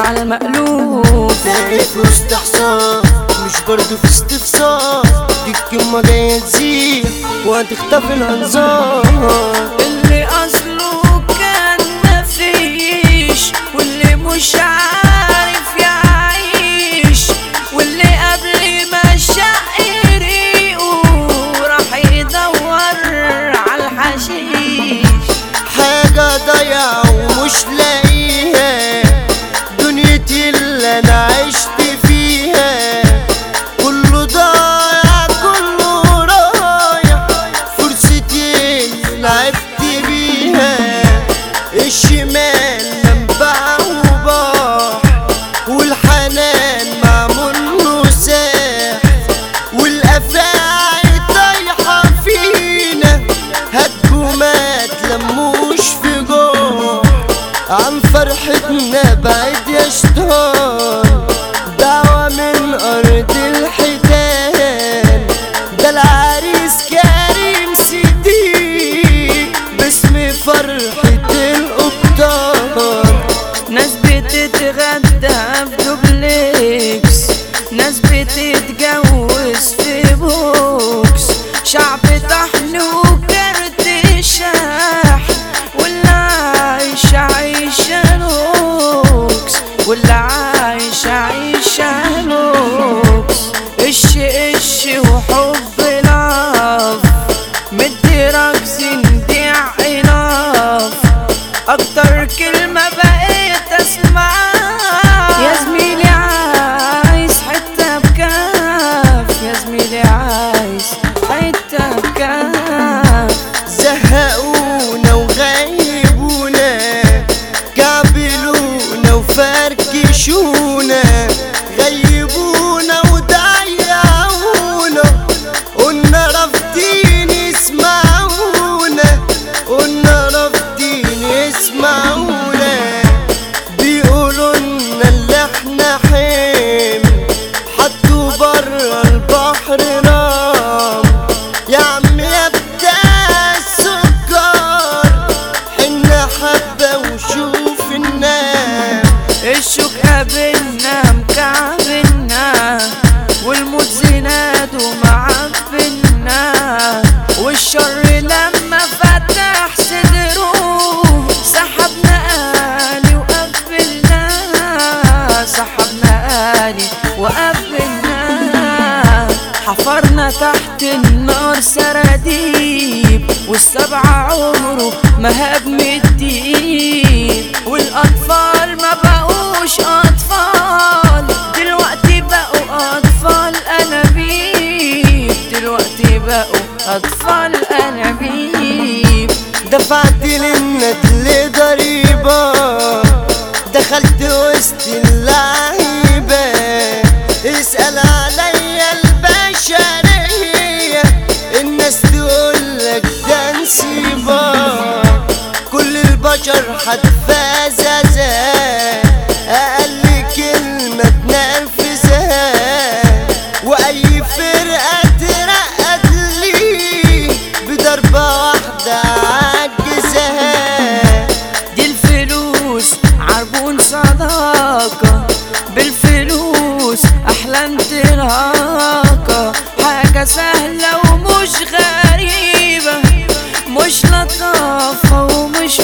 على المقلوب واقف وسط حصان مش برضه في استفسار دي الكلمة جاية تزيد وهتختفي الانظار اللي اصله كان مفيش واللي مش عارف يعيش واللي قبل ما شق ريقه راح يدور على الحشيش حاجة ضايعة ومش لاقيها دنيتي اللي انا عشت فيها كله ضايع كله رايح فرصتي اللي لعبت بيها الشمال منبع وباح والحنان معمول له ساح والافاعي طايحة فينا هتجومات لموش في جوه عن فرحتنا بعد يا شطان دعوة من أرض الحيتان ده العريس كريم سيدي باسم فرحة القبطان ناس بتتغدى بدوبلكس ناس بتتجوز في بوكس شعب طحن وكرت شاح واللي عايش عايشة لوكس واللي عايش عايشة لوكس اش اش وحب لاف مدي رقصين دي عناف اكتر كلمة بقيت اسمعها يا زميلي عايز حتة بكاف يا زميلي عايز حتة بكاف زهقونا وغيبونا كعبلونا وفركشونا غيبونا وضيعونا قلنا رافضين يسمعونا قلنا رافضين يسمعونا بيقولوا لنا اللي احنا حمل حطوا برا البحر نام يا عم يا بتاع السكر حنا حبة وشوف النام الشوك قابلنا مكعبلنا والموت زيناد ومعفنا والشر لما فتح صدره سحبنا آلي وقبلنا سحبنا آلي وقبلنا حفرنا تحت النار سراديب والسبع عمره ما هاب الديب والأطفال ما بقوش أطفال دلوقتي بقوا أطفال أنابيب دلوقتي بقوا أطفال أنابيب دفعت للنتل ضريبة دخلت وسط اللعيبة اسأل عليا البشرية الناس تقولك ده نسيبة كل البشر هتفازازة أقل كلمة تنرفزها وأي فرقة ترقد لي بضربة واحدة عجزها دي الفلوس عربون صداقة بالفلوس أحلى انطلاقة حاجة سهلة ومش غريبة مش لطافة ومش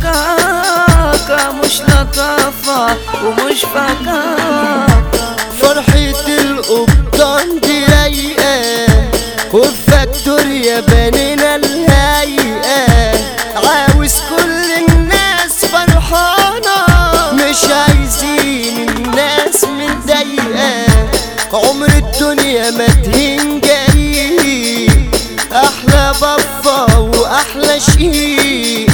فكاكة مش لطافة ومش فكاكة فرحة القبطان دي رايقة وفاكتوريا بنينا الهيئة عاوز كل الناس فرحانة مش عايزين الناس متضايقة عمر الدنيا ما تهنجري أحلى بفا وأحلى شيء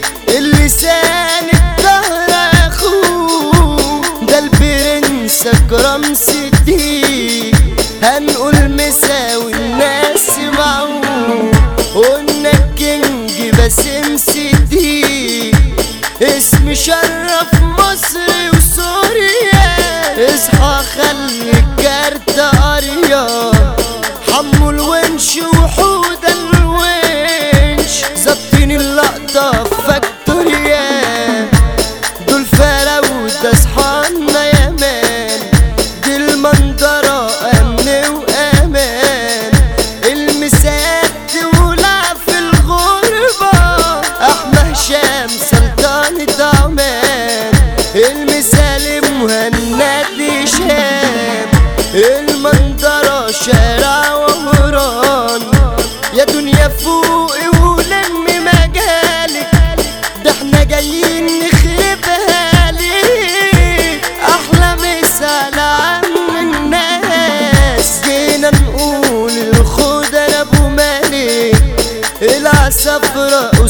اللسان الدهر أخوه ده البرنس أكرم صديق هنقول مساوي الناس معه قلنا الكينج باسم صديق اسم شرف مصر وسوريا اصحى خلي الكارت قرية حمو الونش وحود الونش ظابطين اللقطة في فاكتوريا دول فراودة اصحابنا المنظرة شارع وهران يا دنيا فوقي ولم مجالك ده احنا جايين نخربها ليك احلى مثال عم الناس جينا نقول الخد انا ابو مالك العصفرة